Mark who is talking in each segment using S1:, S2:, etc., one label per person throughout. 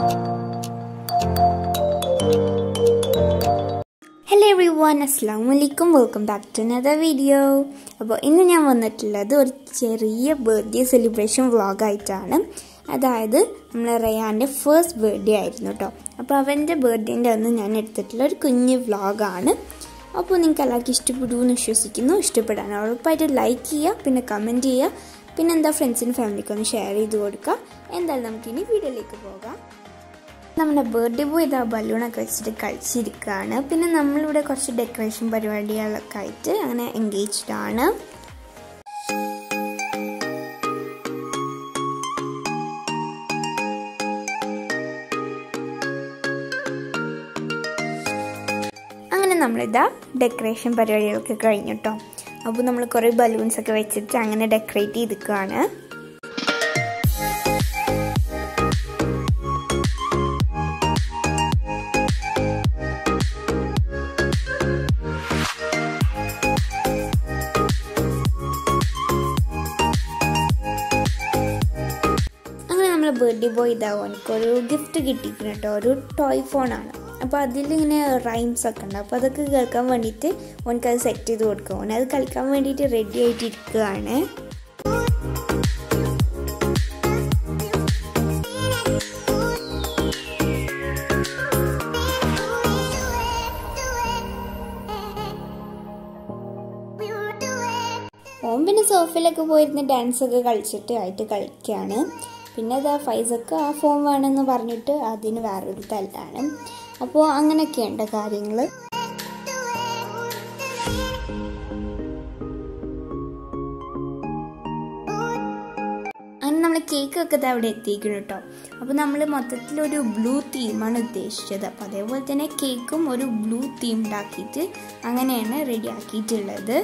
S1: hello every one അസ്സാം വലൈക്കും welcome back to another video അപ്പോൾ ഇന്ന് ഞാൻ വന്നിട്ടുള്ളത് ഒരു ചെറിയ ബർത്ത്ഡേ സെലിബ്രേഷൻ വ്ളോഗായിട്ടാണ് അതായത് നമ്മൾ റയാൻ്റെ ഫസ്റ്റ് ബർത്ത്ഡേ ആയിരുന്നു കേട്ടോ അപ്പോൾ അവൻ്റെ ബർത്ത്ഡേൻ്റെ അന്ന് ഞാൻ എടുത്തിട്ടുള്ള ഒരു കുഞ്ഞ് വ്ളോഗാണ് അപ്പോൾ നിങ്ങൾക്ക് എല്ലാവർക്കും ഇഷ്ടപ്പെടുമെന്ന് വിശ്വസിക്കുന്നു ഇഷ്ടപ്പെടാൻ ഉറപ്പായിട്ട് ലൈക്ക് ചെയ്യുക പിന്നെ കമൻറ്റ് ചെയ്യുക പിന്നെ എന്താ ഫ്രണ്ട്സിനും ഫാമിലിക്കും ഒന്ന് ഷെയർ ചെയ്ത് കൊടുക്കുക എന്തായാലും നമുക്കിനി വീഡിയോയിലേക്ക് പോകാം നമ്മുടെ ബർത്ത്ഡേ ബോയ് ഇതാ ബലൂണൊക്കെ വെച്ചിട്ട് കളിച്ചിരിക്കുകയാണ് പിന്നെ നമ്മളിവിടെ കുറച്ച് ഡെക്കറേഷൻ പരിപാടികളൊക്കെ ആയിട്ട് അങ്ങനെ എൻഗേജ്ഡ് ആണ് അങ്ങനെ നമ്മളിതാ ഡെക്കറേഷൻ പരിപാടികളൊക്കെ കഴിഞ്ഞു കേട്ടോ അപ്പോൾ നമ്മൾ കുറേ ബലൂൺസ് ഒക്കെ വെച്ചിട്ട് അങ്ങനെ ഡെക്കറേറ്റ് ചെയ്തിരിക്കുകയാണ് അങ്ങനെ നമ്മളെ ബർത്ത്ഡേ ബോയ് ഇതാവും എനിക്കൊരു ഗിഫ്റ്റ് കിട്ടിയിരിക്കുന്നു കേട്ടോ ഒരു ടോയ് ഫോണാണ് അപ്പോൾ അതിലിങ്ങനെ റൈംസ് ഒക്കെ ഉണ്ട് അപ്പോൾ അതൊക്കെ കേൾക്കാൻ വേണ്ടിയിട്ട് ഓനക്കത് സെറ്റ് ചെയ്ത് കൊടുക്കും ഓനത് കളിക്കാൻ വേണ്ടിയിട്ട് റെഡി ആയിട്ടിരിക്കുകയാണ് ഓൻ പിന്നെ സോഫയിലൊക്കെ പോയിരുന്ന് ഡാൻസ് ഒക്കെ കളിച്ചിട്ട് ആയിട്ട് കളിക്കുകയാണ് പിന്നെ അത് ആ ഫൈസൊക്കെ ആ ഫോൺ വേണമെന്ന് പറഞ്ഞിട്ട് അതിന് വേറൊരു തല്ലാണ് അപ്പോൾ അങ്ങനെയൊക്കെയുണ്ട് കാര്യങ്ങൾ അങ്ങനെ നമ്മൾ കേക്കൊക്കെ ഇത് അവിടെ എത്തിക്കണം കേട്ടോ അപ്പോൾ നമ്മൾ മൊത്തത്തിൽ ഒരു ബ്ലൂ തീമാണ് ഉദ്ദേശിച്ചത് അപ്പോൾ അതേപോലെ തന്നെ കേക്കും ഒരു ബ്ലൂ തീം ഉണ്ടാക്കിയിട്ട് അങ്ങനെയാണ് റെഡി ആക്കിയിട്ടുള്ളത്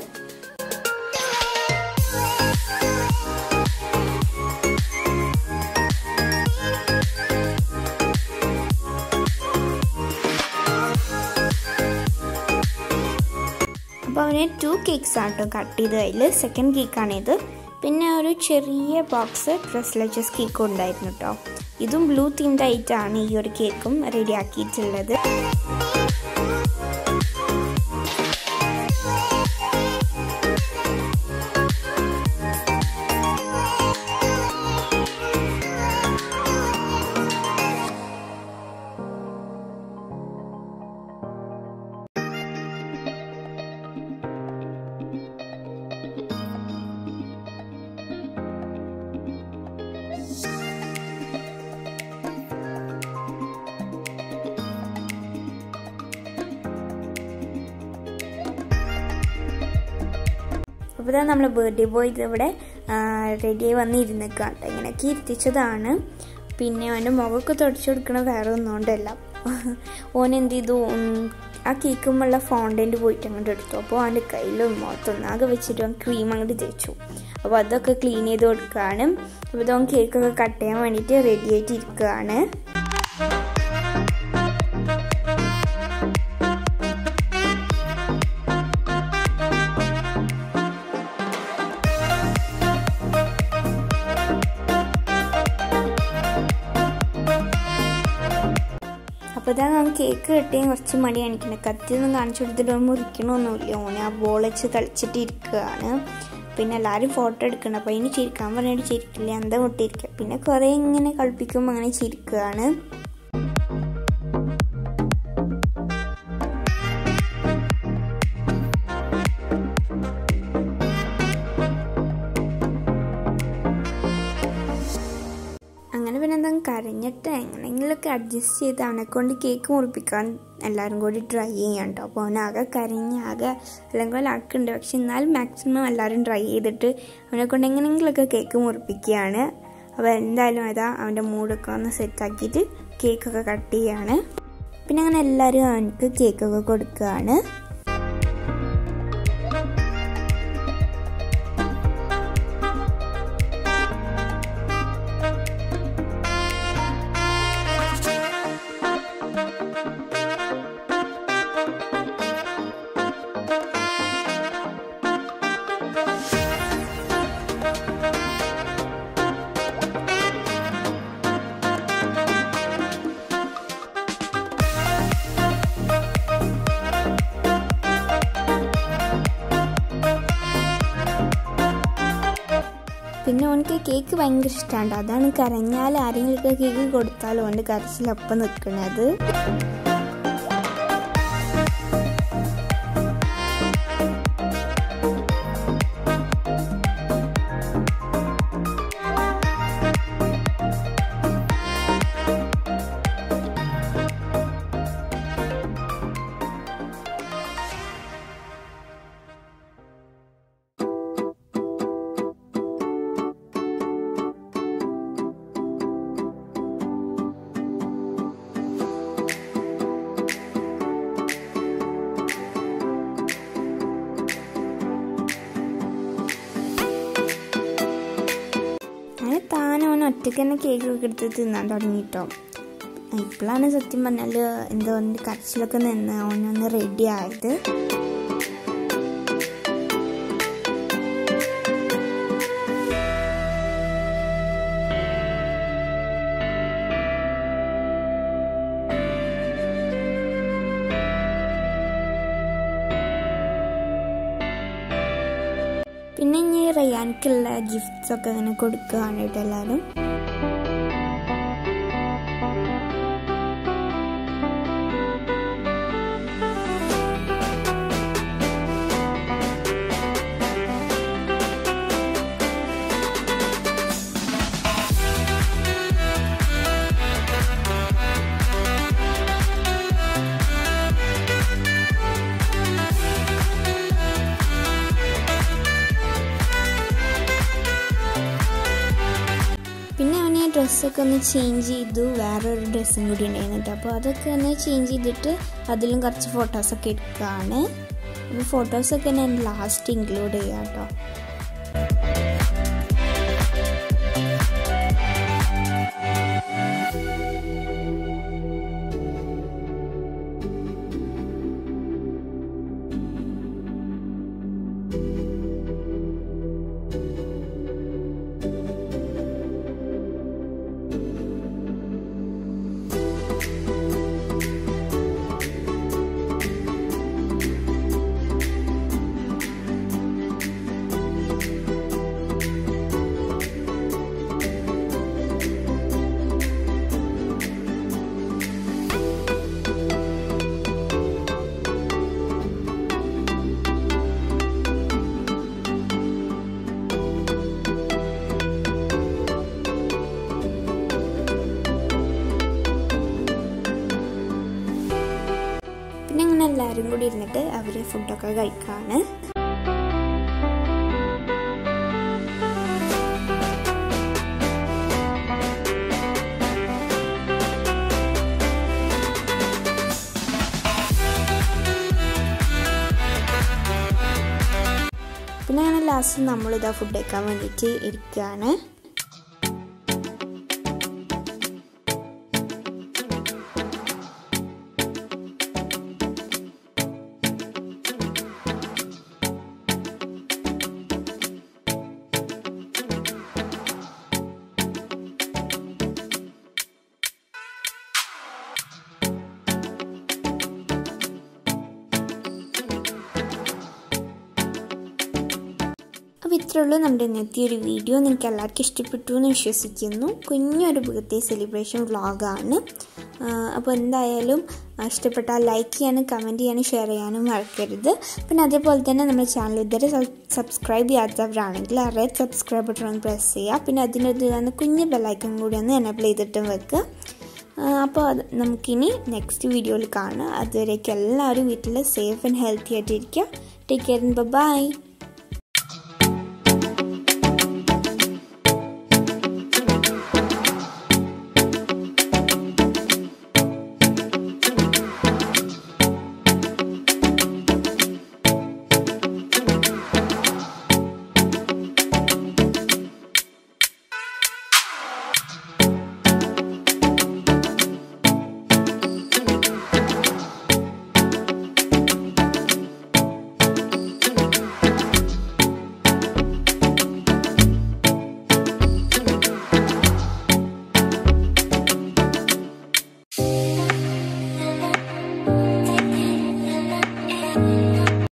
S1: അപ്പോൾ അവന് ടു കേക്ക്സ് ആട്ടോ കട്ട് ചെയ്ത് അതിൽ സെക്കൻഡ് കേക്കാണിത് പിന്നെ ഒരു ചെറിയ ബോക്സ് ഡ്രസ്ലെച്ചസ് കേക്കും ഉണ്ടായിരുന്നു കേട്ടോ ഇതും ബ്ലൂ തീംഡ് ആയിട്ടാണ് ഈ ഒരു കേക്കും റെഡി ആക്കിയിട്ടുള്ളത് അപ്പോൾ ഇതാ നമ്മൾ ബർത്ത്ഡേ ബോയ് ഇവിടെ റെഡിയായി വന്നിരുന്നേക്കാണ് ഇങ്ങനെയൊക്കെ ഇരുത്തിച്ചതാണ് പിന്നെ അവൻ്റെ മുഖമൊക്കെ തുടച്ചു കൊടുക്കണ വേറെ ഒന്നുകൊണ്ടല്ല ഓൻ എന്ത് ചെയ്തു ആ കേക്കുമുള്ള ഫോണ്ടൻ്റ് പോയിട്ട് അങ്ങോട്ട് എടുത്തു അപ്പോൾ അവൻ്റെ കയ്യിലും മുഖത്തൊന്നും ആകെ വെച്ചിട്ട് അവൻ ക്രീം അങ്ങോട്ട് തേച്ചു അപ്പോൾ അതൊക്കെ ക്ലീൻ ചെയ്ത് കൊടുക്കുകയാണ് അപ്പോൾ ഇതവൻ കേക്കൊക്കെ കട്ട് ചെയ്യാൻ വേണ്ടിയിട്ട് റെഡി ആയിട്ട് ഇരിക്കുകയാണ് അപ്പോൾ ഇതാ നമുക്ക് കേക്ക് കിട്ടിയാൽ കുറച്ച് മടി കാണിക്കണം കത്തിയൊന്നും കാണിച്ചു കൊടുത്തിട്ട് മുറിക്കണമൊന്നുമില്ല ഓനെ ആ ബോൾ വെച്ച് കളിച്ചിട്ട് ഇരിക്കുകയാണ് പിന്നെ എല്ലാവരും ഫോട്ടോ എടുക്കണം അപ്പോൾ അതിന് ചിരിക്കാൻ പറഞ്ഞിട്ട് ചിരിക്കില്ല എന്താ മുട്ടിയിരിക്കുക പിന്നെ കുറേ ഇങ്ങനെ കളിപ്പിക്കുമ്പോൾ അങ്ങനെ ചിരിക്കുകയാണ് അങ്ങനെ പിന്നെ എന്താ കരഞ്ഞിട്ട് എങ്ങനെയെങ്കിലുമൊക്കെ അഡ്ജസ്റ്റ് ചെയ്ത് അവനെ കൊണ്ട് കേക്ക് മുറിപ്പിക്കാൻ എല്ലാവരും കൂടി ട്രൈ ചെയ്യാം കേട്ടോ അപ്പോൾ അവനാകെ കരഞ്ഞ് ആകെ എല്ലാം കൂടെ ആക്കുന്നുണ്ട് പക്ഷെ എന്നാലും മാക്സിമം എല്ലാവരും ട്രൈ ചെയ്തിട്ട് അവനെ കൊണ്ട് എങ്ങനെയെങ്കിലുമൊക്കെ കേക്ക് മുറിപ്പിക്കുകയാണ് അപ്പോൾ എന്തായാലും അതാ അവൻ്റെ മൂഡൊക്കെ ഒന്ന് സെറ്റാക്കിയിട്ട് കേക്കൊക്കെ കട്ട് ചെയ്യാണ് പിന്നെ അങ്ങനെ എല്ലാവരും അവനക്ക് കേക്കൊക്കെ കൊടുക്കുകയാണ് അവനക്ക് കേക്ക് ഭയങ്കര ഇഷ്ടമാണ് അതാണ് കരഞ്ഞാൽ ആരെങ്കിലുമൊക്കെ കേക്ക് കൊടുത്താൽ അവൻ്റെ കരച്ചിലൊപ്പം നിൽക്കുന്നത് അങ്ങനെ താൻ അവൻ ഒറ്റയ്ക്ക് തന്നെ കേക്ക് ഒക്കെ എടുത്ത് തിന്നാൻ തുടങ്ങിട്ടോ ഇപ്പോഴാണ് സത്യം പറഞ്ഞാൽ എന്തോ അവൻ്റെ കരച്ചിലൊക്കെ നിന്ന് അവനൊന്ന് റെഡി ആയത് പിന്നെ ഇനി റയാൻക്കുള്ള ഗിഫ്റ്റ്സ് ഒക്കെ അങ്ങനെ കൊടുക്കുകയാണ് കേട്ടോ എല്ലാവരും പിന്നെ അവന് ഡ്രസ്സൊക്കെ ഒന്ന് ചേഞ്ച് ചെയ്തു വേറൊരു ഡ്രസ്സും കൂടി ഉണ്ടായിരുന്നു കേട്ടോ അപ്പോൾ അതൊക്കെ ഒന്ന് ചേഞ്ച് ചെയ്തിട്ട് അതിലും കുറച്ച് ഫോട്ടോസൊക്കെ എടുക്കുകയാണ് അപ്പോൾ ഫോട്ടോസൊക്കെ ഞാൻ ലാസ്റ്റ് ഇൻക്ലൂഡ് ചെയ്യാം കേട്ടോ പിന്നെ അങ്ങനെ എല്ലാവരും കൂടി ഇരുന്നിട്ട് അവർ ഫുഡൊക്കെ കഴിക്കാണ് പിന്നെ അങ്ങനെ ലാസ്റ്റ് നമ്മളിതാ ഫുഡ് കഴിക്കാൻ വേണ്ടിയിട്ട് ഇരിക്കുകയാണ് അപ്പോൾ ഇത്രയേ ഉള്ളൂ നമ്മുടെ ഇന്നത്തെ ഒരു വീഡിയോ നിങ്ങൾക്ക് എല്ലാവർക്കും ഇഷ്ടപ്പെട്ടു എന്ന് വിശ്വസിക്കുന്നു കുഞ്ഞൊരു ബർത്ത്ഡേ സെലിബ്രേഷൻ വ്ളോഗാണ് അപ്പോൾ എന്തായാലും ഇഷ്ടപ്പെട്ടാൽ ലൈക്ക് ചെയ്യാനും കമൻറ്റ് ചെയ്യാനും ഷെയർ ചെയ്യാനും മറക്കരുത് പിന്നെ അതേപോലെ തന്നെ നമ്മുടെ ചാനൽ ഇതുവരെ സബ്സ്ക്രൈബ് ചെയ്യാത്തവരാണെങ്കിൽ ആ റെഡ് സബ്സ്ക്രൈബ് ബട്ടൺ ഒന്ന് പ്രസ് ചെയ്യുക പിന്നെ അതിനൊരു തന്നെ കുഞ്ഞ് ബെല്ലൈക്കൺ കൂടി ഒന്ന് എനേബിൾ ചെയ്തിട്ടും വെക്കുക അപ്പോൾ അത് നമുക്കിനി നെക്സ്റ്റ് വീഡിയോയിൽ കാണാം അതുവരേക്കും എല്ലാവരും വീട്ടിൽ സേഫ് ആൻഡ് ഹെൽത്തി ആയിട്ടിരിക്കുക ടേക്ക് കെയർ ബൈ